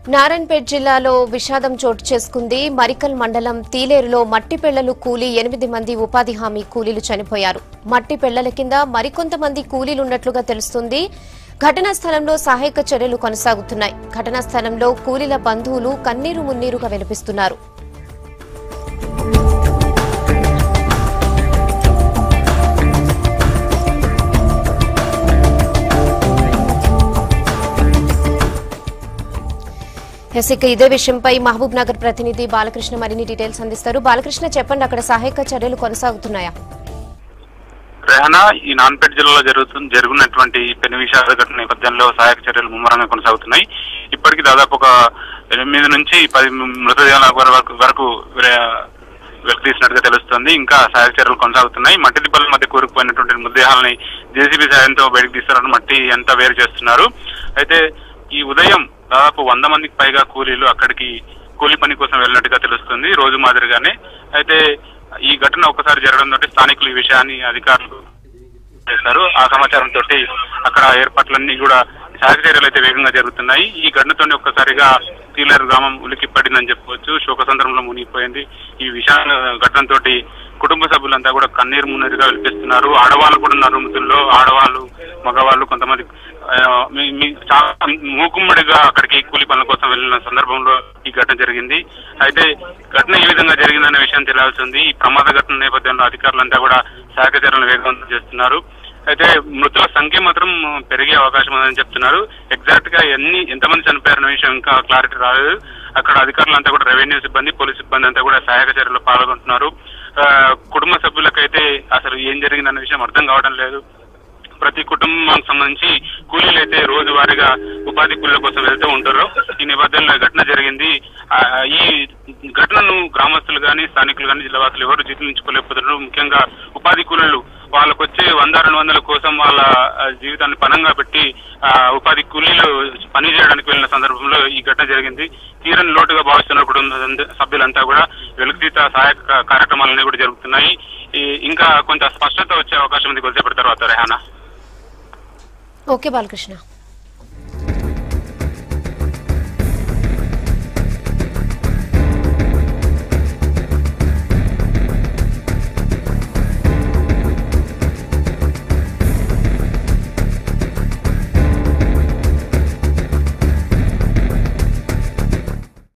నారాయణపేట్ జిల్లాలో విషాదం చోటు చేసుకుంది మరికల్ మండలం తీలేరులో మట్టి పెళ్లలు కూలి ఎనిమిది మంది ఉపాధి హామీ కూలీలు చనిపోయారు మట్టి పెళ్లల కింద మరికొంతమంది కూలీలున్నట్లుగా తెలుస్తుంది ఘటనా స్థలంలో సహాయక చర్యలు కొనసాగుతున్నాయి ఘటనా స్థలంలో కూలీల బంధువులు కన్నీరు మున్నీరుగా విలపిస్తున్నారు ఎస్ ఇక ఇదే విషయంపై మహబూబ్ నగర్ ప్రతినిధి బాలకృష్ణ మరిన్ని డీటెయిల్స్ అందిస్తారు బాలకృష్ణ చెప్పండి అక్కడ సహాయక చర్యలు కొనసాగుతున్నాయా రెహనా ఈ నాన్పేట జిల్లాలో జరుగుతున్న జరుగుతున్నటువంటి పెను విషాద ఘటన నేపథ్యంలో సహాయక చర్యలు ముమ్మరంగా కొనసాగుతున్నాయి ఇప్పటికీ దాదాపు ఒక ఎనిమిది నుంచి పది మృతదేహాల వరకు వరకు వెలితీసినట్టుగా తెలుస్తుంది ఇంకా సహాయక చర్యలు కొనసాగుతున్నాయి మట్టి దిబ్బల మధ్య కూరుకుపోయినటువంటి మృతదేహాలని జేసీబీ సాయంతో బయటకు తీస్తారని మట్టి అంతా వేరు చేస్తున్నారు అయితే ఈ ఉదయం దాదాపు వంద మందికి పైగా కూలీలు అక్కడికి కూలీ పని కోసం వెళ్ళినట్టుగా తెలుస్తుంది రోజు మాదిరిగానే అయితే ఈ ఘటన ఒకసారి జరగడంతో స్థానికులు ఈ విషయాన్ని అధికారులు చేశారు ఆ సమాచారం తోటి అక్కడ ఏర్పాట్లన్నీ కూడా సహాయక చర్యలు అయితే వేగంగా జరుగుతున్నాయి ఈ ఘటనతో ఒక్కసారిగా తీలేరు గ్రామం ఉలికి పడిందని చెప్పవచ్చు శోకసంద్రంలో మునిగిపోయింది ఈ విషయాల ఘటనతో కుటుంబ సభ్యులంతా కూడా కన్నీరు మున్నీరుగా వినిపిస్తున్నారు ఆడవాళ్ళు కూడా ఉన్నారు మృతుల్లో ఆడవాళ్ళు మగవాళ్ళు కొంతమంది ఆ, మీ- మీ- చాలా మూకుమ్మడిగా అక్కడికి కూలి పనుల కోసం వెళ్ళిన సందర్భంలో ఈ ఘటన జరిగింది అయితే ఘటన ఏ విధంగా జరిగిందనే విషయం తెలియాల్సి ఉంది ఈ ప్రమాద ఘటన నేపథ్యంలో అధికారులంతా కూడా సహాయక చర్యలను వేగవంతం చేస్తున్నారు అయితే మృతుల సంఖ్య మాత్రం పెరిగే అవకాశం ఉందని చెప్తున్నారు ఎగ్జాక్ట్ గా ఎన్ని ఎంతమంది చనిపోయారన్న విషయం ఇంకా క్లారిటీ రాలేదు అక్కడ అధికారులంతా కూడా రెవెన్యూ సిబ్బంది పోలీస్ సిబ్బంది అంతా కూడా సహాయక చర్యల్లో పాల్గొంటున్నారు ఆ, కుటుంబ సభ్యులకైతే అసలు ఏం జరిగిందన్న విషయం అర్థం కావడం లేదు ప్రతి కుటుంబానికి సంబంధించి కూలీలు అయితే రోజువారీగా ఉపాధి కూలీల కోసం వెళ్తూ ఉంటారు ఈ నేపథ్యంలో ఈ ఘటన జరిగింది ఆ, ఈ ఘటనను గ్రామస్తులు కానీ స్థానికులు కానీ జిల్లావాసులు ఎవరు జీర్ణించుకోలేకపోతున్నారు ముఖ్యంగా ఉపాధి కూలీలు వాళ్ళకు వచ్చే వంద రెండు వందల కోసం వాళ్ళ ఆ, జీవితాన్ని పనంగా పెట్టి ఆ, ఉపాధి కూలీలు పని చేయడానికి వెళ్ళిన సందర్భంలో ఈ ఘటన జరిగింది తీరని లోటుగా భావిస్తున్న కుటుంబ సభ్యుల- సభ్యులంతా కూడా వెలుగుతీత సహాయక కార్యక్రమాలన్నీ కూడా జరుగుతున్నాయి ఈ- ఇంకా కొంత స్పష్టత వచ్చే అవకాశం ఉంది కొద్దిసేపటి తర్వాత రెహానా ఓకే బాలకృష్ణ